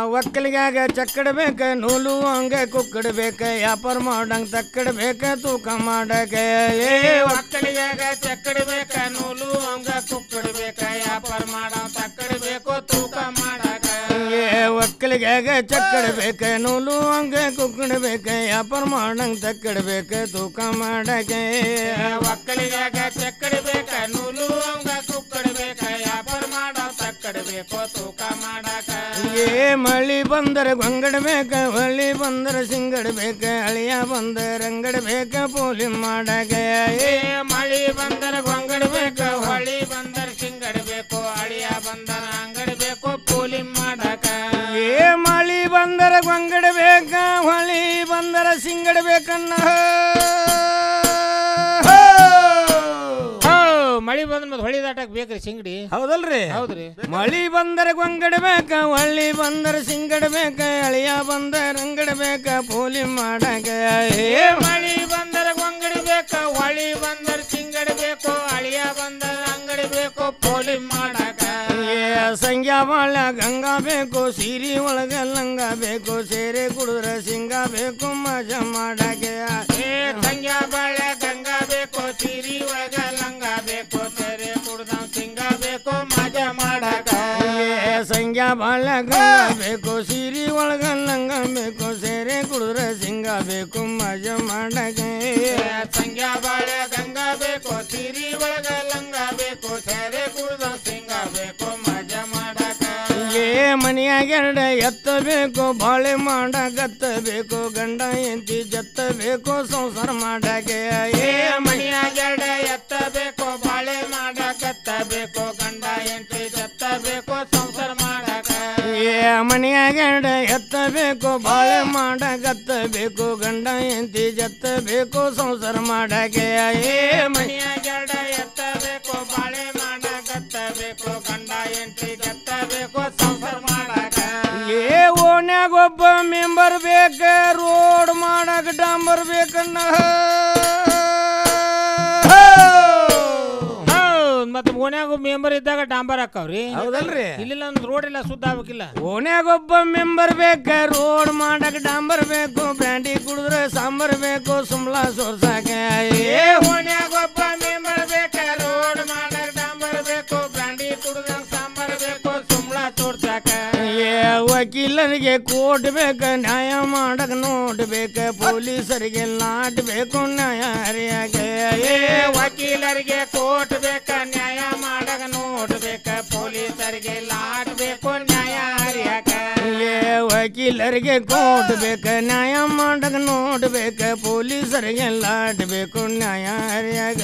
ಒಕ್ಕಲಿಗಾಗ ಚಕ್ಕಡ್ಬೇಕ ನೂಲು ಹಂಗ ಕುಕ್ಕಡ್ಬೇಕ ವ್ಯಾಪಾರ ಮಾಡಂಗ ತಕ್ಕಡ್ಬೇಕ ತೂಕ ಮಾಡಕ ಏ ಒಕ್ಕಲಿಗಾಗ ಚಕ್ಕಡ್ಬೇಕ ನೂಲು ಹಂಗ ಕುಕ್ಕಡ್ಬೇಕ ವ್ಯಾಪಾರ ಮಾಡೋ ತಕ್ಕಡ್ಬೇಕು ತೂಕ ಮಾಡಕ ಏ ಒಕ್ಕಲಿಗಾಗ ಚಕ್ಕಡ್ಬೇಕ ನೂಲು ಹಂಗ ಕುಕ್ಕಡ್ಬೇಕ ವ್ಯಾಪಾರ ಮಾಡಂಗ ತಕ್ಕಡ್ಬೇಕ ತೂಕ ಮಾಡಕ ಒಕ್ಕಲಿಗಾಗ ಚಕ್ಕಡ್ಬೇಕ ನೂಲು ಹಂಗ ಕುಕ್ಕಡ್ಬೇಕ ವ್ಯಾಪಾರ ಮಾಡೋ ತಕ್ಕಡ್ಬೇಕು ತೂಕ ಮಾಡಕ ಏ ಮಳಿ ಬಂದರ ಗೊಂಗಡ್ಬೇಕ ಹೊಳಿ ಬಂದರ ಸಿಂಗಡ್ಬೇಕ ಅಳಿಯ ಬಂದರ ಅಂಗಡ್ಬೇಕ ಪೋಲಿ ಮಾಡಕ ಏ ಮಳಿ ಬಂದರ ಗೊಂಗಡ್ಬೇಕ ಹೊಳಿ ಬಂದರ ಸಿಂಗಡ್ಬೇಕು ಅಳಿಯ ಬಂದರ ಅಂಗಡ್ಬೇಕು ಪೋಲಿ ಮಾಡಕ ಏ ಮಳಿ ಬಂದರ ಗೊಂಗಡ್ಬೇಕ ಹೊಳಿ ಬಂದರ ಸಿಂಗಡ್ಬೇಕನ್ನ ಹೋ, ಮಳಿ ಬಂದ ಮತ್ತೆ ಹೊಳಿ ದಾಟಕ್ ಬೇಕ್ರಿ ಸಿಂಗಡಿ ಹೌದಲ್ರಿ ಹೌದ್ರಿ ಮಳಿ ಬಂದರ ಗೊಂಗಡ್ಬೇಕ ಹೊಳ್ಳಿ ಬಂದರ ಸಿಂಗಡ್ಬೇಕ ಅಳಿಯ ಬಂದರ ಅಂಗಡ್ಬೇಕ ಪೋಲಿ ಮಾಡಕ ಏ ಮಳಿ ಬಂದರ ಗೊಂಗಡಿಬೇಕ ಹೊಳಿ ಬಂದರ ಸಿಂಗಡ್ಬೇಕು ಅಳಿಯ ಬಂದರ ಅಂಗಡಿಬೇಕು ಪೋಲಿ ಮಾಡಕ ಏ ಸಂಗ್ಯಾ ಬಾಳ ಗಂಗಾ ಬೇಕು ಸೀರಿ ಒಳಗ ಲಂಗ ಬೇಕು ಸೇರೆ ಕುಡಿದ್ರ ಸಿಂಗ ಬೇಕು ಮಜಾ ಮಾಡಕ್ಕೆ ಏ ಸಂಗ್ಯಾ ಬಾಳೆ ಗಂಗಾ ಬೇಕು ಸಿರಿ ಒಳಗ ಲಂಗ ಬೇಕು ತೆರೆ ಕುಡ್ದ ಸಿಂಗ ಬೇಕು ಮಜಾ ಮಾಡಕ ಏ ಸಂಗ್ಯಾ ಬಾಳ ಗಂಗಾ ಬೇಕು ಸೀರಿ ಒಳಗ ಲಂಗ ಬೇಕು ಸೇರೆ ಕುಡಿದ್ರ ಸಿಂಗ ಬೇಕು ಮಜಾ ಮಾಡಕ್ಕೆ ಸಂಗ್ಯಾ ಬಾಳೆ ಗಂಗಾ ಬೇಕು ಸಿರಿ ಒಳಗ ಲಂಗ ಬೇಕು ತೆರೆ ಕುಡ್ದ ಸಿಂಗ ಬೇಕು ಮಜಾ ಮಾಡಕ ಏ ಮನೆಯಾಗ ಎರಡ ಎತ್ತ ಬೇಕು ಬಾಳೆ ಮಾಡಕತ್ತ ಬೇಕು ಗಂಡ ಎಂತಿ ಜತ್ತ ಬೇಕು ಸಂಸಾರ ಮಾಡಕ್ಕೆ ಏ ಏ ಮನಿಯಾಗ ಎರಡ ಎತ್ತ ಬೇಕು ಬಾಳೆ ಮಾಡಕತ್ತ ಬೇಕು ಗಂಡ ಎಂಟಿ ಜತ್ತ ಬೇಕು ಸಂಸಾರ ಮಾಡಕ ಏ ಮನೆಯಾಗ ಎರಡ ಎತ್ತ ಬೇಕು ಬಾಳೆ ಮಾಡಕತ್ತ ಬೇಕು ಗಂಡ ಎಂತಿ ಜತ್ತ ಬೇಕು ಸಂಸಾರ ಮಾಡಕ್ಕೆ ಏ ಮನೆ ಮನಿಯಾಗ ಎರಡ ಎತ್ತ ಬೇಕು ಬಾಳೆ ಮಾಡಕತ್ತ ಬೇಕು ಗಂಡ ಎಂಟಿ ಜತ್ತ ಬೇಕು ಸಂಸಾರ ಮಾಡಕ ಏ ಓಣ್ಯಾಗ ಒಬ್ಬ ಮೆಂಬರ್ ಬೇಕ ರೋಡ್ ಮಾಡಕ್ ಡಾಂಬರ್ ಬೇಕನ್ನ ಹೌದ್ ಮತ್ತೆ ಓನ್ಯಾಗ ಮೆಂಬರ್ ಇದ್ದಾಗ ಡಾಂಬರ್ ಹಾಕವ್ರಿ ಹೌದಲ್ರಿ ಇಲ್ಲಿಲ್ಲ ಒಂದು ರೋಡ್ ಎಲ್ಲ ಸುದ್ದ ಆಗ್ಬೇಕಿಲ್ಲ ಓಣ್ಯಾಗ ಒಬ್ಬ ಮೆಂಬರ್ ಬೇಕ ರೋಡ್ ಮಾಡಕ್ ಡಾಂಬರ್ ಬೇಕು ಬ್ಯಾಂಡಿ ಕುಡಿದ್ರೆ ಸಾಂಬಾರ್ ಬೇಕು ಸುಮ್ಲಾ ಸೋರ್ಸಾಕ ಏ ಓನ್ಯಾಗ ಒಬ್ಬ ಮೆಂಬರ್ ಬೇಕ ರೋಡ್ ಮಾಡಕ್ ಡಾಂಬರ್ ಬೇಕು ಬ್ರಾಂಡಿ ಕುಡ್ದಂಗ ಸಾಂಬಾರ್ ಬೇಕು ಸುಮ್ಳ ತೋರ್ಸಾಕ ಏ ವಕೀಲರಿಗೆ ಕೋರ್ಟ್ ಬೇಕ ನ್ಯಾಯ ಮಾಡಕ್ ನೋಟ್ ಬೇಕ ಪೊಲೀಸರಿಗೆ ಲಾಟ್ ಬೇಕು ನ್ಯಾಯ ಹರಿಯಾಗ ಏ ವಕೀಲರಿಗೆ ಕೋರ್ಟ್ ಬೇಕ ನ್ಯಾಯ ಮಾಡಕ ನೋಡ್ಬೇಕ ಪೊಲೀಸರಿಗೆ ಲಾಟ್ ಬೇಕು ನ್ಯಾಯ ಹರಿಯಾಕ ಏ ವಕೀಲರಿಗೆ ಕೋರ್ಟ್ ಬೇಕ ನ್ಯಾಯ ಮಾಡಕ್ ನೋಟ್ ಬೇಕ ಪೊಲೀಸರಿಗೆ ಲಾಟ್ ಬೇಕು ನ್ಯಾಯ ಹರಿಯಾಗ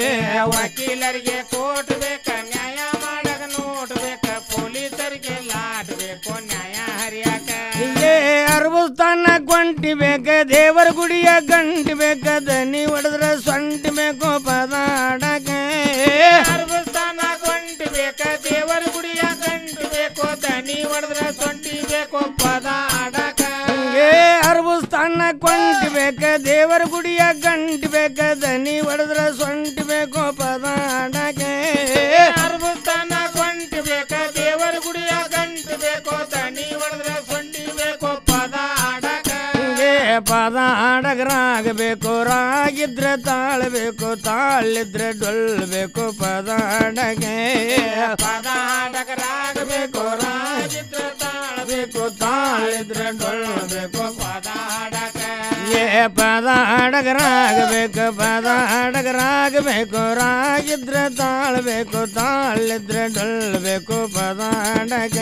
ವಕೀಲರಿಗೆ ಕೋರ್ಟ್ ಬೇಕ ನ್ಯಾಯ ಮಾಡಕ ನೋಡ್ಬೇಕ ಪೊಲೀಸರಿಗೆ ಲಾಟ್ ಬೇಕು ನ್ಯಾಯ ಹರಿಯಾಕ ಏ ಅರ್ಬಸ್ತಾನ ಕೊಂಟಿ ಬೇಕ ದೇವರ ಗುಡಿಯ ಗಂಟಿ ಬೇಕ ದನಿ ಹೊಡೆದ್ರ ಸೊಂಟಿ ಬೇಕು ಪದ ಆಡಕ ಅರ್ಬಸ್ತಾನ ಕೊಂಟಿ ಬೇಕ ದೇವರ ಗುಡಿಯ ಗಂಟು ಬೇಕು ದನಿ ಹೊಡೆದ್ರ ಸೊಂಟಿ ಬೇಕು ಪದ ಆಡಕ ಏ ಅರ್ಬಸ್ತಾನ ಕೊಂಟಿ ಬೇಕ ದೇವರ ಗುಡಿಯ ಗಂಟಿ ಬೇಕ ದನಿ ಹೊಡೆದ್ರ ಸೊಂಟಿ ಬೇಕು ಪದ ಆಡಕ ಅರ್ಬಸ್ತಾನ ಕೊಂಟಿ ಬೇಕ ದೇವರ ಗುಡಿಯ ಗಂಟು ಬೇಕು ದನಿ ಹೊಡೆದ್ರ ಸೊಂಟಿ ಬೇಕು ಪದ ಆಡಕ ಏ ಪದ ಆಡಕ ರಾಗ ಬೇಕು ರಾಗಿದ್ರ ತಾಳಬೇಕು ತಾಳಿದ್ರೆ ಡೊಳ್ಬೇಕು ಪದ ಆಡಕೆ ಪದ ಆಡಕ ರಾಗಬೇಕು ರಾಜಿದ್ರ ತಾಳಬೇಕು ಬೇಕು ತಾಳಿದ್ರೆ ಡೊಳ್ಬೇಕು ಪದ ಆಡಕ ಏ ಪದ ಆಡಕ ರಾಗಬೇಕು ಪದ ಆಡಕ ರಾಗಬೇಕು ರಾಗಿದ್ರ ತಾಳ್ಬೇಕು ತಾಳಿದ್ರೆ ಡೊಳ್ಬೇಕು ಪದ ಆಡಕೆ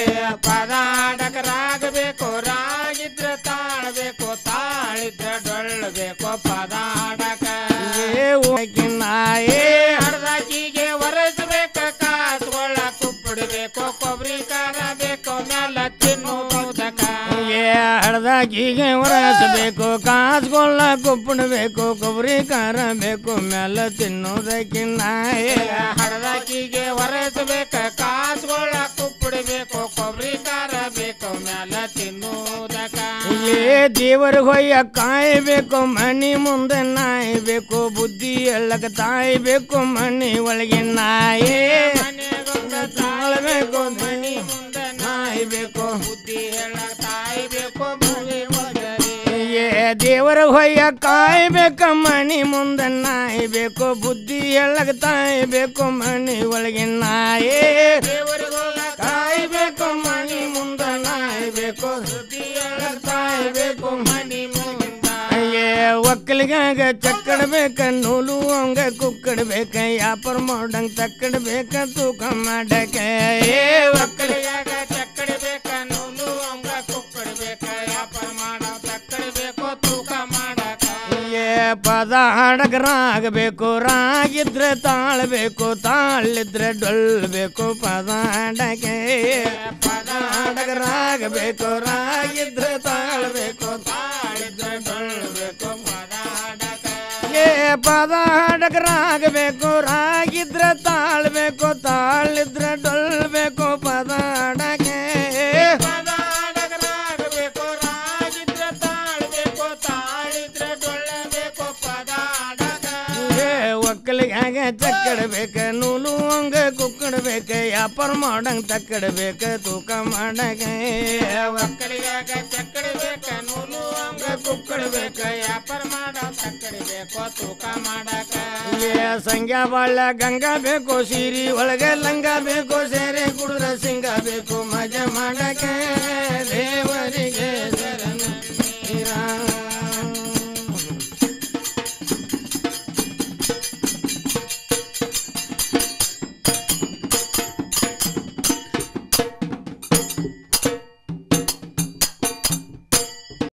ಪದ ಆಡಕ ರಾಗಬೇಕು ರಾಗಿದ್ರ ತಾಳಬೇಕು ತಾಳಿದ್ರ ಡೊಳ್ಳಬೇಕು ಪದ ಆಡಕ ಏ ಓಕಿನಾಯೇ ಹಡ್ದಾಕಿಗೆ ಒರೆಸ್ಬೇಕ ಕಾಸ್ಗೊಳ್ಳ ಕುಪ್ಪಿಡ್ಬೇಕು ಕೊಬ್ಬರಿ ಖಾರ ಬೇಕು ಮ್ಯಾಲ ತಿನ್ನುವುದಕ ಏ ಹಡ್ದಾಕಿಗೆ ಒರೆಸಬೇಕು ಕಾಸ್ಕೊಳ್ಳ ಕುಪ್ಪಡಬೇಕು ಕೊಬ್ಬರಿ ಖಾರ ಬೇಕು ಮ್ಯಾಲ ತಿನ್ನೋದಕ್ಕಿನ್ನಾಯೇ ಹಡ್ದಾಕಿಗೆ ಒರೆಸ್ಬೇಕ ಕಾಸ್ಗೊಳ್ಳ ಕುಪ್ಪಿಡ್ಬೇಕು ಕೊಬ್ಬರಿ ಖಾರ ಬೇಕು ಮ್ಯಾಲ ತಿನ್ನುವುದಕ ಏ ದೇವರ ಹೊಯ್ಯ ಕಾಯ್ಬೇಕು ಮನಿ ಮುಂದೆ ನಾಯ್ಬೇಕು ಬುದ್ಧಿ ಎಳ್ಳಕ ತಾಯ್ಬೇಕು ಮನಿ ಒಳಗೆ ನಾಯೇ ಮನೆಗೊಂದ ತಾಳ್ಬೇಕು ಮನಿ ಮುಂದೆ ನಾಯಿ ನಾಯಿ ಬೇಕು ಬುದ್ಧಿ ಹೇಳ ತಾಯಿ ಬೇಕು ಮನೆ ಒಳಗರಿ ಏ ದೇವರ ಹೊಯ್ಯ ಕಾಯ್ಬೇಕ ಮಣಿ ಮುಂದೆ ನಾಯಿ ಬೇಕು ಬುದ್ಧಿ ಹೇಳಕ್ ತಾಯಿ ಬೇಕು ಮಣಿ ಒಳಗಿನ ನಾಯಿ ದೇವರಿಗೋಗ ಕಾಯ್ಬೇಕು ಮಣಿ ಮುಂದೆ ನಾಯಿ ಬೇಕು ಬುದ್ಧಿ ಹೇಳ ತಾಯಿ ಬೇಕು ಮನೆ ಮುಗಿಂದ ಏ ಒಕ್ಕಲಿಗಾಗ ಚಕ್ಕಡ್ಬೇಕ ನೂಲು ಹಂಗ ಕುಕ್ಕಡ್ಬೇಕ ಯಾಪರ್ ಮಾಡಂಗ್ ತಕ್ಕಡ್ಬೇಕ ತೂಕ ಮಾಡಕ ಏ ಒಕ್ಕಲಿ ಒಕ್ಕಲಿಗಾಗ ಚಕ್ಕಡಿ ಬೇಕ ನೂಲು ಅಂಗ ಕುಕ್ಕಡಿ ಬೇಕ ವ್ಯಾಪಾರ ಮಾಡೋ ತಕ್ಕಡಿ ಬೇಕು ತೂಕ ಮಾಡಕ ಏ ಪದ ಹಾಡಕ್ ರಾಗಬೇಕು ರಾಗಿದ್ರೆ ತಾಳ್ಬೇಕು ತಾಳಿದ್ರೆ ಡೊಳ್ಬೇಕು ಪದ ಹಾಡಕ್ಕೆ ಪದ ಹಾಡಕ್ ರಾಗಬೇಕು ರಾಗಿದ್ರೆ ತಾಳ್ಬೇಕು ತಾಳಿದ್ರೆ ಡೊಳ್ಬೇಕು ಪದ ಹಾಡಕ ಏ ಪದ ಹಾಡಕ್ ರಾಗಬೇಕು ರಾಗಿದ್ರೆ ತಾಳ್ಬೇಕು ತಾಳಿದ್ರೆ ಡೊಳ್ಬೇಕು ಪದ ಹಾಡಕ್ಕೆ ಪದ ಹಾಡಕ ರಾಗಬೇಕು ರಾಗಿದ್ರೆ ತಾಳ್ಬೇಕು ತಾಳಿದ್ರೆ ಡೊಳ್ಳಬೇಕು ಪದ ಹಾಡಕ ಏ ಒಕ್ಕಲಿಗಾಗ ಚಕ್ಕಡ್ಬೇಕ ನೂಲು ಹಂಗ ಕುಕ್ಕಡ್ಬೇಕ ವ್ಯಾಪಾರ ಮಾಡಂಗ್ ತಕ್ಕಡ್ಬೇಕ ತೂಕ ಮಾಡಕ ಒಕ್ಕಲಿಗಾಗ ಚಕ್ಕಡಿ ಬೇಕ ನೂಲು ಅಂಗ ಕುಕ್ಕಡಿ ಬೇಕ ವ್ಯಾಪಾರ ಮಾಡೋ ತಕ್ಕಡಿ ಬೇಕು ತೂಕ ಮಾಡಕ ಏ ಸಂಗ್ಯಾ ಬಾಳ ಗಂಗಾ ಬೇಕು ಸೀರಿ ಒಳಗೆ ಲಂಗ ಬೇಕು ಸೇರೆ ಕುಡಿದ್ರೆ ಸಿಂಗ ಬೇಕು ಮಜಾ ಮಾಡಕ ದೇವರಿಗೆ